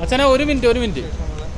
അച്ഛനെ ഒരു മിനിറ്റ് ഒരു മിനിറ്റ്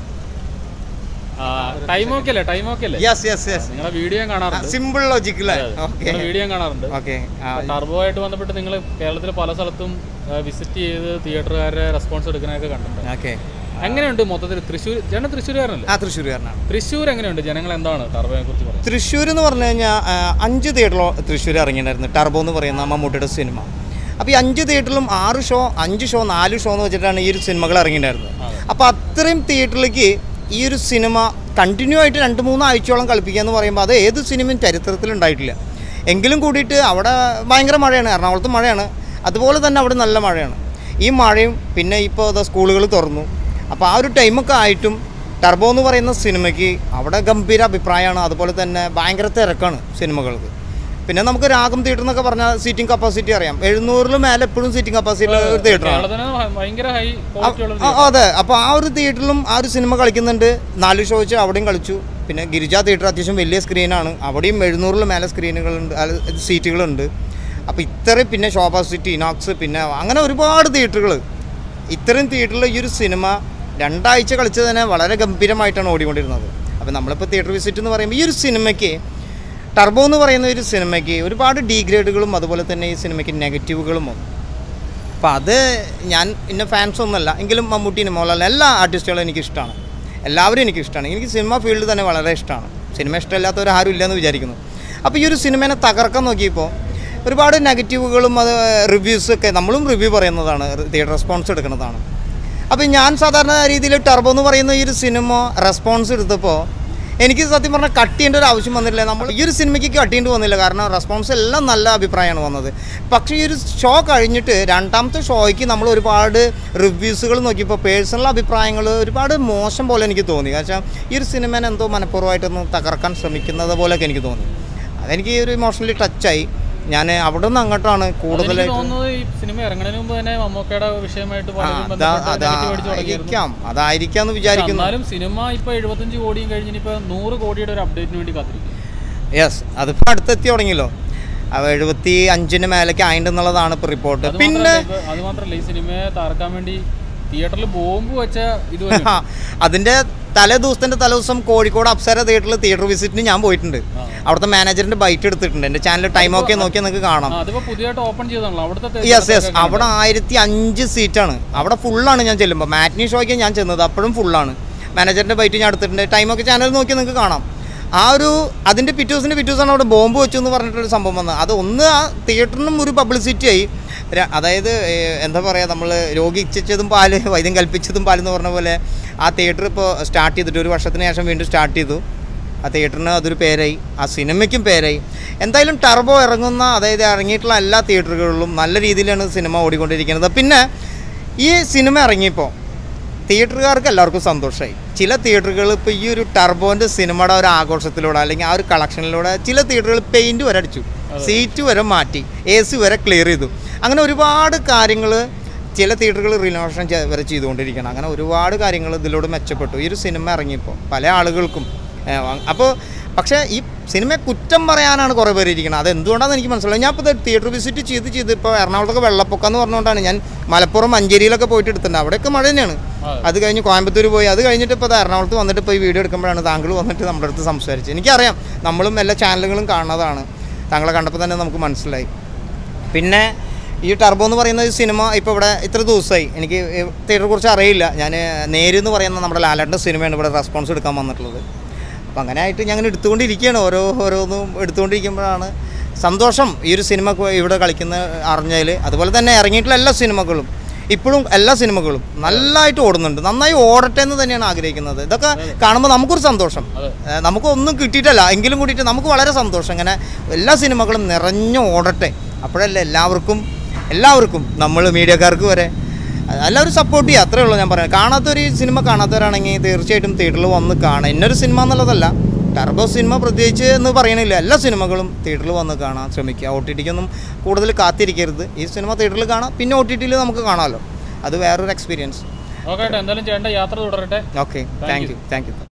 ടൈം ഓക്കെ അല്ലേ ടൈം ഓക്കെ അല്ലേ യെസ് യെസ് യെസ് നിങ്ങളുടെ വീഡിയോ ഞാൻ കാണാറുണ്ട് സിമ്പിൾ ലോജിക് അല്ലേ ഓക്കെ നിങ്ങളുടെ വീഡിയോ ഞാൻ കാണാറുണ്ട് ഓക്കെ ടർബോ ആയിട്ട് ബന്ധപ്പെട്ട് നിങ്ങൾ കേരളത്തിൽ പല സ്ഥലത്തും വിസിറ്റ് ചെയ്ത് തിയേറ്ററുകാരുടെ റെസ്പോൺസ് എടുക്കുന്നതൊക്കെ കണ്ടിട്ടുണ്ട് ഓക്കെ എങ്ങനെയുണ്ട് മൊത്തത്തിൽ തൃശ്ശൂർ ജന തൃശ്ശൂരുകാരനല്ലേ ആ തൃശ്ശൂരുകാരനാണ് തൃശ്ശൂർ എങ്ങനെയുണ്ട് ജനങ്ങൾ എന്താണ് ടർബോയെ കുറിച്ച് പറയുന്നത് തൃശ്ശൂർ എന്ന് പറഞ്ഞു കഴിഞ്ഞാൽ ആ, അഞ്ച് തിയേറ്ററിലോ തൃശ്ശൂർ ഇറങ്ങിയിട്ടുണ്ടായിരുന്നു ടർബോ എന്ന് പറയുന്ന മമ്മൂട്ടിയുടെ സിനിമ അപ്പോൾ ഈ അഞ്ച് തിയേറ്ററിലും ആറ് ഷോ അഞ്ച് ഷോ നാല് ഷോ എന്ന് വെച്ചിട്ടാണ് ഈ ഒരു സിനിമകൾ ഇറങ്ങിയിട്ടുണ്ടായിരുന്നത് അപ്പോൾ അത്രയും തിയേറ്ററിലേക്ക് ഈ ഒരു സിനിമ കണ്ടിന്യൂ ആയിട്ട് രണ്ട് മൂന്ന് ആഴ്ചയോളം കളിപ്പിക്കുക എന്ന് പറയുമ്പോൾ അത് ഏത് സിനിമയും ചരിത്രത്തിൽ ഉണ്ടായിട്ടില്ല എങ്കിലും കൂടിയിട്ട് അവിടെ ഭയങ്കര മഴയാണ് എറണാകുളത്ത് മഴയാണ് അതുപോലെ തന്നെ അവിടെ നല്ല മഴയാണ് ഈ മഴയും പിന്നെ ഇപ്പോൾ അത് സ്കൂളുകൾ തുറന്നു അപ്പോൾ ആ ഒരു ടൈമൊക്കെ ആയിട്ടും ടർബോ എന്ന് പറയുന്ന സിനിമയ്ക്ക് അവിടെ ഗംഭീര അഭിപ്രായമാണ് അതുപോലെ തന്നെ ഭയങ്കര തിരക്കാണ് സിനിമകൾക്ക് പിന്നെ നമുക്ക് രാഗം തിയേറ്റർ എന്നൊക്കെ പറഞ്ഞാൽ സീറ്റിംഗ് കപ്പാസിറ്റി അറിയാം എഴുന്നൂറിൽ മേലെ എപ്പോഴും സീറ്റിംഗ് കപ്പാസിറ്റി ഉള്ള ഒരു തിയേറ്ററാണ് കേരളത്തിന് ഭ- ഭയങ്കര ഹൈ ക്വാളിറ്റി ഉള്ള ആ, അതെ അപ്പോൾ ആ ഒരു തിയേറ്ററിലും ആ ഒരു സിനിമ കളിക്കുന്നുണ്ട് നാല് ഷോ വെച്ച് അവിടെയും കളിച്ചു പിന്നെ ഗിരിജ തിയേറ്റർ അത്യാവശ്യം വലിയ സ്ക്രീനാണ് അവിടെയും എഴുന്നൂറിൽ മേലെ സ്ക്രീനുകളുണ്ട് അല്ല, സീറ്റുകളുണ്ട് അപ്പോൾ ഇത്രയും പിന്നെ ശോഭ സിറ്റി ഇനോക്സ് പിന്നെ അങ്ങനെ ഒരുപാട് തിയേറ്ററുകൾ ഇത്രയും തിയേറ്ററിൽ ഈ ഒരു സിനിമ രണ്ടാഴ്ച കളിച്ചത് തന്നെ വളരെ ഗംഭീരമായിട്ടാണ് ഓടിക്കൊണ്ടിരുന്നത് അപ്പോൾ നമ്മളിപ്പോൾ തിയേറ്റർ വിസിറ്റ് എന്ന് പറയുമ്പോൾ ഈ ഒരു സിനിമയ്ക്ക് ടർബോ എന്ന് പറയുന്ന ഒരു സിനിമയ്ക്ക് ഒരുപാട് ഡീഗ്രേഡുകളും അതുപോലെ തന്നെ ഈ സിനിമയ്ക്ക് നെഗറ്റീവുകളും വന്നു അപ്പോൾ അത് ഞാൻ ഇന്ന ഫാൻസ് ഒന്നുമല്ല എങ്കിലും മമ്മൂട്ടീനും മോഹൻലാൽ എല്ലാ ആർട്ടിസ്റ്റുകളും എനിക്ക് ഇഷ്ടമാണ് എല്ലാവരും എനിക്ക് ഇഷ്ടമാണ് എനിക്ക് സിനിമ ഫീൽഡ് തന്നെ വളരെ ഇഷ്ടമാണ് സിനിമ ഇഷ്ടമില്ലാത്തവർ ആരും ഇല്ലെന്ന് വിചാരിക്കുന്നു അപ്പോൾ ഈ ഒരു സിനിമേനെ തകർക്കാൻ നോക്കിയപ്പോൾ ഒരുപാട് നെഗറ്റീവുകളും അത് റിവ്യൂസൊക്കെ നമ്മളും റിവ്യൂ പറയുന്നതാണ് തിയേറ്റർ റെസ്പോൺസ് എടുക്കുന്നതാണ് അപ്പോൾ ഞാൻ സാധാരണ രീതിയിൽ ടർബോ എന്ന് പറയുന്ന ഈ ഒരു സിനിമ റെസ്പോൺസ് എടുത്തപ്പോൾ എനിക്ക് സത്യം പറഞ്ഞാൽ കട്ട് ചെയ്യേണ്ട ഒരു ആവശ്യം വന്നിട്ടില്ല നമ്മൾ ഈ ഒരു സിനിമയ്ക്ക് കട്ട് ചെയ്യേണ്ടി വന്നില്ല കാരണം റെസ്പോൺസ് എല്ലാം നല്ല അഭിപ്രായമാണ് വന്നത് പക്ഷേ ഈ ഒരു ഷോ കഴിഞ്ഞിട്ട് രണ്ടാമത്തെ ഷോയ്ക്ക് നമ്മൾ ഒരുപാട് റിവ്യൂസുകൾ നോക്കിയപ്പോൾ പേഴ്സണൽ അഭിപ്രായങ്ങൾ ഒരുപാട് മോശം പോലെ എനിക്ക് തോന്നി കാരണം ഈ ഒരു സിനിമേനെ എന്തോ മനഃപൂർവ്വമായിട്ടൊന്ന് തകർക്കാൻ ശ്രമിക്കുന്നത് പോലെയൊക്കെ എനിക്ക് തോന്നി അതെനിക്ക് ഒരു ഇമോഷണലി ടച്ചായി ഞാൻ അവിടെ നിന്ന് അങ്ങോട്ടാണ് അതെനിക്ക് കൂടുതലായിട്ട് തോന്നുന്നത് ഈ സിനിമ ഇറങ്ങുന്നതിന് മുമ്പ് തന്നെ മമ്മൂക്കയുടെ വിഷയമായിട്ട് ആ, പലരും അതാ ബന്ധപ്പെട്ട് negative അടിച്ച് തുടങ്ങിയിരുന്നു. അതായിരിക്കാം അതായിരിക്കാന്ന് പക്ഷെ വിചാരിക്കുന്നു എന്നാലും സിനിമ ഇപ്പൊ എഴുപത്തഞ്ച് കോടിയും കഴിഞ്ഞ് ഇനിയിപ്പോ നൂറ് കോടിയുടെ ഒരു അപ്ഡേറ്റിന് വേണ്ടി കാത്തിരിക്കും യെസ് അതിപ്പോൾ അടുത്തെത്തി തുടങ്ങിയല്ലോ അവ എഴുപത്തി അഞ്ചിന് മേലേക്ക് ആയിട്ടുണ്ടെന്നുള്ളതാണ് ഇപ്പോൾ റിപ്പോർട്ട് അത് പിന്നെ മാത്രല്ല ഇപ്പൊ- അത് മാത്രമല്ല ഈ സിനിമയെ തകർക്കാൻ വേണ്ടി തിയേറ്ററിൽ ബോംബ് വെച്ച ഇതുവരെ ഉണ്ട്. അതിൻ്റെ തലേ ദിവസത്തിൻ്റെ തലേ ദിവസം കോഴിക്കോട് അപ്സര തിയേറ്ററിൽ തിയേറ്റർ വിസിറ്റിന് ഞാൻ പോയിട്ടുണ്ട് ആ. അവിടുത്തെ മാനേജറിൻ്റെ ബൈറ്റ് എടുത്തിട്ടുണ്ട് എൻ്റെ ചാനൽ ടൈം ഒക്കെ നോക്കിയാൽ നിങ്ങൾക്ക് കാണാം ആ, അതിപ്പോ പുതിയതായിട്ട് ഓപ്പൺ ചെയ്താണല്ലോ അവിടുത്തെ യെസ് യെസ് അവിടെ ആയിരത്തി അഞ്ച് സീറ്റാണ് അവിടെ ഫുള്ളാണ് ഞാൻ ചെല്ലുമ്പോൾ മാറ്റിനി ഷോയ്ക്ക് ഞാൻ ചെന്നത് അപ്പോഴും ഫുള്ളാണ് മാനേജറിൻ്റെ ബൈറ്റ് ഞാൻ എടുത്തിട്ടുണ്ട് ടൈമൊക്കെ ചാനൽ നോക്കി നിങ്ങൾക്ക് കാണാം ആ ഒരു അതിൻ്റെ പിറ്റേ ദിവസത്തിൻ്റെ പിറ്റേ ദിവസമാണ് അവിടെ ബോംബ് വെച്ചു എന്ന് പറഞ്ഞിട്ടൊരു സംഭവം വന്നത് അത് ഒന്ന് ആ തിയേറ്ററിനും ഒരു പബ്ലിസിറ്റി ആയി ര- അതായത് ഏഹ്, എന്താ പറയുക നമ്മൾ രോഗി ഇച്ഛിച്ചതും പാല് വൈദ്യം കൽപ്പിച്ചതും പാല് എന്ന് പറഞ്ഞ പോലെ ആ തിയേറ്റർ ഇപ്പോൾ സ്റ്റാർട്ട് ചെയ്തിട്ട് ഒരു വർഷത്തിന് ശേഷം വീണ്ടും സ്റ്റാർട്ട് ചെയ്തു ആ തിയേറ്ററിന് അതൊരു പേരായി ആ സിനിമയ്ക്കും പേരായി എന്തായാലും ടർബോ ഇറങ്ങുന്ന അതായത് ഇറങ്ങിയിട്ടുള്ള എല്ലാ തിയേറ്ററുകളിലും നല്ല രീതിയിലാണ് സിനിമ ഓടിക്കൊണ്ടിരിക്കുന്നത് പിന്നെ ഈ സിനിമ ഇറങ്ങിയപ്പോൾ തിയേറ്ററുകാർക്ക് എല്ലാവർക്കും സന്തോഷമായി ചില തിയേറ്ററുകൾ ഇപ്പോൾ ഈ ഒരു ടർബോൻ്റെ സിനിമയുടെ ഒരു ആഘോഷത്തിലൂടെ അല്ലെങ്കിൽ ആ ഒരു കളക്ഷനിലൂടെ ചില തിയേറ്ററുകൾ പെയിൻറ്റ് വരെ അടിച്ചു സീറ്റ് വരെ മാറ്റി എ സി വരെ ക്ലിയർ ചെയ്തു അങ്ങനെ ഒരുപാട് കാര്യങ്ങൾ ചില തിയേറ്ററുകൾ റിനോവേഷൻ വരെ ചെയ്തുകൊണ്ടിരിക്കണം അങ്ങനെ ഒരുപാട് കാര്യങ്ങൾ ഇതിലൂടെ മെച്ചപ്പെട്ടു ഈ ഒരു സിനിമ ഇറങ്ങിയപ്പോൾ പല ആളുകൾക്കും അപ്പോൾ പക്ഷേ ഈ സിനിമയെ കുറ്റം പറയാനാണ് കുറേ പേര് ഇരിക്കുന്നത് അത് എന്തുകൊണ്ടാണെന്ന് എനിക്ക് മനസ്സിലായി ഞാൻ ഇപ്പോൾ തിയേറ്റർ വിസിറ്റ് ചെയ്ത് ചെയ്ത് ഇപ്പോൾ എറണാകുളത്തൊക്കെ വെള്ളപ്പൊക്കം എന്ന് പറഞ്ഞുകൊണ്ടാണ് ഞാൻ മലപ്പുറം മഞ്ചേരിയിലൊക്കെ പോയിട്ട് എടുത്തിട്ടുണ്ട് അവിടെയൊക്കെ മഴ തന്നെയാണ് അത് കഴിഞ്ഞ് കോയമ്പത്തൂർ പോയി അത് കഴിഞ്ഞിട്ട് ഇപ്പോൾ എറണാകുളത്ത് വന്നിട്ട് ഇപ്പോൾ ഈ വീഡിയോ എടുക്കുമ്പോഴാണ് താങ്കൾ വന്നിട്ട് നമ്മുടെ അടുത്ത് സംസാരിച്ചത് എനിക്കറിയാം നമ്മളും എല്ലാ ചാനലുകളും കാണുന്നതാണ് താങ്കളെ കണ്ടപ്പോൾ തന്നെ നമുക്ക് മനസ്സിലായി പിന്നെ ഈ ടർബോ എന്ന് പറയുന്ന ഈ സിനിമ ഇപ്പോൾ ഇവിടെ ഇത്ര ദിവസമായി എനിക്ക് തിയേറ്ററെ കുറിച്ച് അറിയില്ല ഞാൻ നേര് എന്ന് പറയുന്ന നമ്മുടെ ലാലേട്ടൻ്റെ സിനിമയാണ് ഇവിടെ റെസ്പോൺസ് എടുക്കാൻ വന്നിട്ടുള്ളത് അപ്പോൾ അങ്ങനെ ആയിട്ട് ഞാൻ അങ്ങനെ എടുത്തുകൊണ്ടിരിക്കുകയാണ് ഓരോ ഓരോന്നും എടുത്തുകൊണ്ടിരിക്കുമ്പോഴാണ് സന്തോഷം ഈ ഒരു സിനിമ കു- ഇവിടെ കളിക്കുന്ന അറിഞ്ഞതിൽ അതുപോലെ തന്നെ ഇറങ്ങിയിട്ടുള്ള എല്ലാ സിനിമകളും ഇപ്പോഴും എല്ലാ സിനിമകളും നല്ലതായിട്ട് ഓടുന്നുണ്ട് നന്നായി ഓടട്ടെ എന്ന് തന്നെയാണ് ആഗ്രഹിക്കുന്നത് ഇതൊക്കെ കാണുമ്പോൾ നമുക്കൊരു സന്തോഷം അതെ. ഏഹ് നമുക്കൊന്നും കിട്ടിയിട്ടല്ല എങ്കിലും കൂടിയിട്ട് നമുക്ക് വളരെ സന്തോഷം ഇങ്ങനെ എല്ലാ സിനിമകളും നിറഞ്ഞു ഓടട്ടെ അപ്പോഴല്ലേ എല്ലാവർക്കും എല്ലാവർക്കും നമ്മൾ മീഡിയക്കാർക്ക് വരെ എല്ലാവരും സപ്പോർട്ട് ചെയ്യുക അത്രേ ഉള്ളൂ ഞാൻ പറയാം കാണാത്തൊരു ഈ സിനിമ കാണാത്തവരാണെങ്കിൽ തീർച്ചയായിട്ടും തിയേറ്ററിൽ വന്ന് കാണാം ഇന്നൊരു സിനിമ എന്നുള്ളതല്ല ടർബോ സിനിമ പ്രത്യേകിച്ച് എന്ന് പറയണില്ല എല്ലാ സിനിമകളും തിയേറ്ററിൽ വന്ന് കാണാൻ ശ്രമിക്കുക ഒ ടി ടിക്കൊന്നും കൂടുതൽ കാത്തിരിക്കരുത് ഈ സിനിമ തിയേറ്ററിൽ കാണാം പിന്നെ ഒ ടി ടിയിൽ നമുക്ക് കാണാമല്ലോ അത് വേറൊരു എക്സ്പീരിയൻസ് ഓക്കെ എന്തായാലും ചേട്ടൻ്റെ യാത്ര തുടരട്ടെ okay thank you thank U